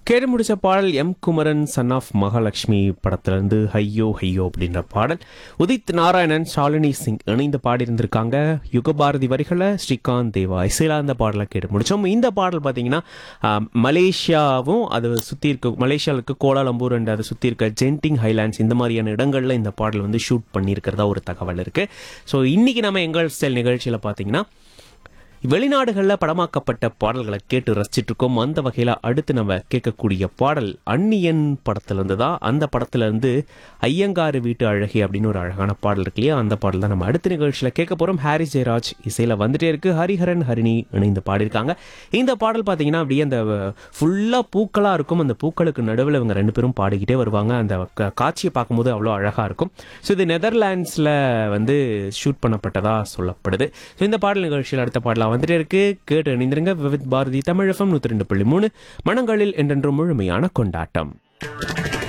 கேட்டு முடிச்ச பாடல் M Kumaran son of Mahalakshmi படத்திலிருந்து ஹையோ ஹையோ அப்படின்ற பாடல் உதித் நாராயணன் ஷாலினி சிங் இணைந்து பாடியிருந்திருக்காங்க யுகபாரதி வரிகளை ஸ்ரீகாந்த் தேவா இசையில அந்த பாடலை கேட்டு முடிச்சோம் இந்த பாடல் பார்த்தீங்கன்னா ஆஹ், மலேசியாவும் அது சுற்றி இருக்க மலேசியாவுக்கு கோலாலம்பூர் அண்ட் அதை சுற்றி இருக்க ஜென்டிங் ஹைலாண்ட்ஸ் இந்த மாதிரியான இடங்களில் இந்த பாடல் வந்து ஷூட் பண்ணியிருக்கிறதா ஒரு தகவல் இருக்கு ஸோ இன்னைக்கு நம்ம எங்கள் ஸ்டைல் நிகழ்ச்சியில் பார்த்தீங்கன்னா வெளிநாடுகளில் படமாக்கப்பட்ட பாடல்களை கேட்டு ரசிச்சிட்டு இருக்கோம் அந்த வகையில் அடுத்து நம்ம கேட்கக்கூடிய பாடல் அந்நியன் படத்திலிருந்து தான் அந்த படத்துல இருந்து ஐயங்காறு வீட்டு அழகி அப்படின்னு ஒரு அழகான பாடல் இருக்கு இல்லையா அந்த பாடல் தான் நம்ம அடுத்த நிகழ்ச்சியில் கேட்க போகிறோம் ஹாரி ஜெயராஜ் இசையில் வந்துட்டே இருக்கு ஹரிஹரன் ஹரிணி இணைந்து பாடியிருக்காங்க இந்த பாடல் பார்த்தீங்கன்னா அப்படியே அந்த ஃபுல்லாக பூக்களாக இருக்கும் அந்த பூக்களுக்கு நடுவில் இவங்க ரெண்டு பேரும் பாடிக்கிட்டே வருவாங்க அந்த க- காட்சியை பார்க்கும்போது அவ்வளோ அழகாக இருக்கும் ஸோ இது நெதர்லாண்ட்ஸில் வந்து ஷூட் பண்ணப்பட்டதா சொல்லப்படுது ஸோ இந்த பாடல் நிகழ்ச்சியில் அடுத்த பாடலாக வந்துட்டே இருக்கு கேட்டு இணைந்திருங்க விவித் பாரதி தமிழகம் நூற்றி ரெண்டு புள்ளி மூணு மனங்களில் என்றென்றும் முழுமையான கொண்டாட்டம்